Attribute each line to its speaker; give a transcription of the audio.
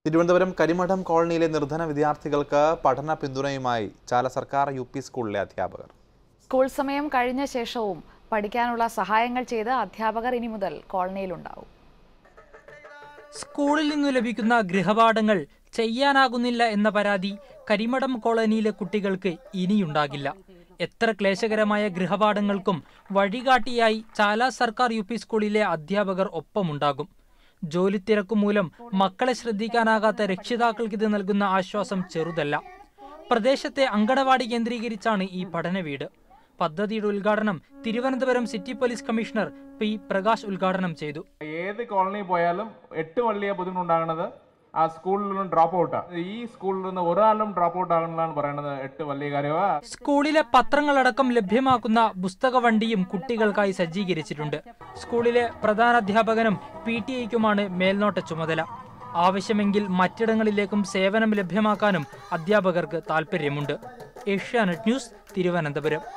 Speaker 1: തിരുവനന്തപുരം കരിമഠം കോളനിയിലെ നിർധന വിദ്യാർത്ഥികൾക്ക് പഠന പിന്തുണയുമായി ചാല സർക്കാർ യു പി സ്കൂളിലെ അധ്യാപകർ
Speaker 2: സ്കൂൾ സമയം കഴിഞ്ഞ ശേഷവും പഠിക്കാനുള്ള സഹായങ്ങൾ ചെയ്ത് അധ്യാപകർ ഇനി മുതൽ കോളനിയിലുണ്ടാവും
Speaker 3: സ്കൂളിൽ നിന്നു ലഭിക്കുന്ന ഗൃഹപാഠങ്ങൾ ചെയ്യാനാകുന്നില്ല എന്ന പരാതി കരിമഠം കോളനിയിലെ കുട്ടികൾക്ക് ഇനിയുണ്ടാകില്ല എത്ര ക്ലേശകരമായ ഗൃഹപാഠങ്ങൾക്കും വഴികാട്ടിയായി ചാല സർക്കാർ യു പി സ്കൂളിലെ അധ്യാപകർ ഒപ്പമുണ്ടാകും ജോലി തിരക്കു മൂലം മക്കളെ ശ്രദ്ധിക്കാനാകാത്ത രക്ഷിതാക്കൾക്ക് ഇത് നൽകുന്ന ആശ്വാസം ചെറുതല്ല പ്രദേശത്തെ അങ്കണവാടി കേന്ദ്രീകരിച്ചാണ് ഈ പഠന വീട് പദ്ധതിയുടെ ഉദ്ഘാടനം Thiruvananthapuram city police commissioner P Prakash ഉദ്ഘാടനം ചെയ്തു
Speaker 4: ഏത് കോളനി പോയാലും ഏറ്റവും വലിയ ബുദ്ധിമുട്ടുണ്ടാകുന്നത് ആ സ്കൂളിൽ നിന്നും ഡ്രോപ്പ് ഔട്ട് ഈ സ്കൂളിൽ നിന്ന് ഒരാളും ഡ്രോപ്പ് ഔട്ട് ആകണമെന്നാണ് പറയുന്നത് ഏറ്റവും വലിയ കാര്യമാ
Speaker 3: സ്കൂളിലെ പത്രങ്ങളടക്കം ലഭ്യമാക്കുന്ന പുസ്തക വണ്ടിയും കുട്ടികൾക്കായി സജ്ജീകരിച്ചിട്ടുണ്ട് സ്കൂളിലെ പ്രധാനാധ്യാപകനും പി ടി ഐക്കുമാണ് മേൽനോട്ട ചുമതല ആവശ്യമെങ്കിൽ മറ്റിടങ്ങളിലേക്കും സേവനം ലഭ്യമാക്കാനും അധ്യാപകർക്ക് താൽപ്പര്യമുണ്ട് ഏഷ്യാനെറ്റ് ന്യൂസ് തിരുവനന്തപുരം